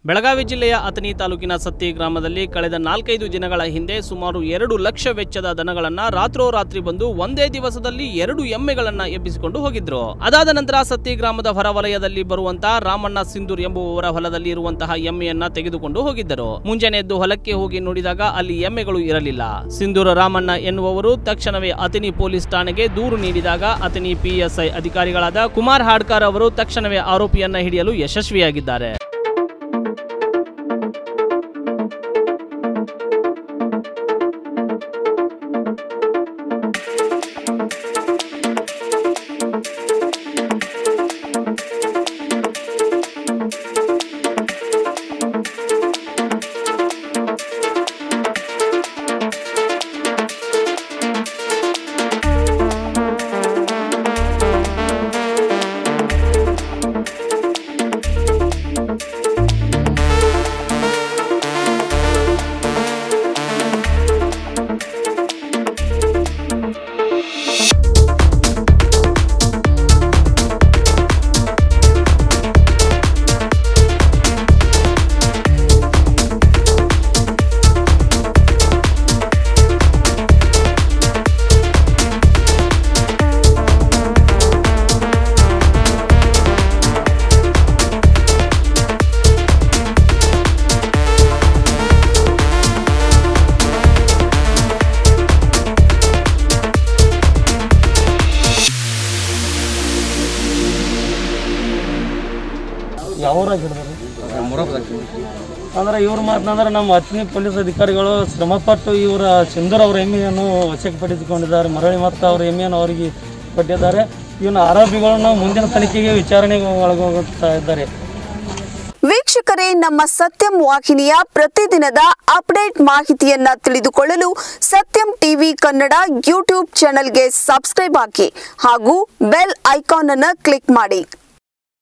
ಬೆಳಗಾವಿ ಜಿಲ್ಲೆಯ ಅತನಿ ತಾಲೂಕಿನ ಸತ್ತಿ ಗ್ರಾಮದಲ್ಲಿ ಕಳೆದ ನಾಲ್ಕೈದು ದಿನಗಳ ಹಿಂದೆ ಸುಮಾರು ಎರಡು ಲಕ್ಷ ವೆಚ್ಚದ ದನಗಳನ್ನ ರಾತ್ರೋರಾತ್ರಿ ಬಂದು ಒಂದೇ ದಿವಸದಲ್ಲಿ ಎರಡು ಎಮ್ಮೆಗಳನ್ನ ಎಬ್ಬಿಸಿಕೊಂಡು ಹೋಗಿದ್ರು ಅದಾದ ನಂತರ ಸತ್ತಿ ಗ್ರಾಮದ ಹೊರವಲಯದಲ್ಲಿ ಬರುವಂತಹ ರಾಮಣ್ಣ ಸಿಂಧೂರ್ ಎಂಬುವವರ ಹೊಲದಲ್ಲಿ ಇರುವಂತಹ ಎಮ್ಮೆಯನ್ನ ತೆಗೆದುಕೊಂಡು ಹೋಗಿದ್ದರು ಮುಂಜಾನೆ ಎದ್ದು ಹೊಲಕ್ಕೆ ಹೋಗಿ ನೋಡಿದಾಗ ಅಲ್ಲಿ ಎಮ್ಮೆಗಳು ಇರಲಿಲ್ಲ ಸಿಂಧೂರ ರಾಮಣ್ಣ ಎನ್ನುವವರು ತಕ್ಷಣವೇ ಅತನಿ ಪೊಲೀಸ್ ಠಾಣೆಗೆ ದೂರು ನೀಡಿದಾಗ ಅತನಿ ಪಿಎಸ್ಐ ಅಧಿಕಾರಿಗಳಾದ ಕುಮಾರ್ ಹಾಡ್ಕರ್ ಅವರು ತಕ್ಷಣವೇ ಆರೋಪಿಯನ್ನ ಹಿಡಿಯಲು ಯಶಸ್ವಿಯಾಗಿದ್ದಾರೆ ಯಾವ ಊರಾಗ ಹಿಡಿದ್ರಿ ಅಂದ್ರೆ ಇವ್ರ ಮಾತನಾದ್ರೆ ನಮ್ಮ ಹತ್ತನೇ ಪೊಲೀಸ್ ಅಧಿಕಾರಿಗಳು ಶ್ರಮಪಟ್ಟು ಇವರ ಸಿಂಧೂರ್ ಅವರ ಎಮ್ಮೆಯನ್ನು ವಶಕ್ಕೆ ಪಡೆದುಕೊಂಡಿದ್ದಾರೆ ಮರಳಿ ಮತ್ತು ಅವರ ಎಮ್ಮೆಯನ್ನು ಅವರಿಗೆ ಕೊಟ್ಟಿದ್ದಾರೆ ಇವನ ಆರೋಪಿಗಳನ್ನು ಮುಂದಿನ ತನಿಖೆಗೆ ವಿಚಾರಣೆಗೆ ಒಳಗೋಗುತ್ತಾ ಇದ್ದಾರೆ ವೀಕ್ಷಕರೇ ನಮ್ಮ ಸತ್ಯಂ ವಾಹಿನಿಯ ಪ್ರತಿದಿನದ ಅಪ್ಡೇಟ್ ಮಾಹಿತಿಯನ್ನ ತಿಳಿದುಕೊಳ್ಳಲು ಸತ್ಯಂ ಟಿವಿ ಕನ್ನಡ ಯೂಟ್ಯೂಬ್ ಚಾನೆಲ್ಗೆ ಸಬ್ಸ್ಕ್ರೈಬ್ ಹಾಕಿ ಹಾಗೂ ಬೆಲ್ ಐಕಾನ್ ಅನ್ನು ಕ್ಲಿಕ್ ಮಾಡಿ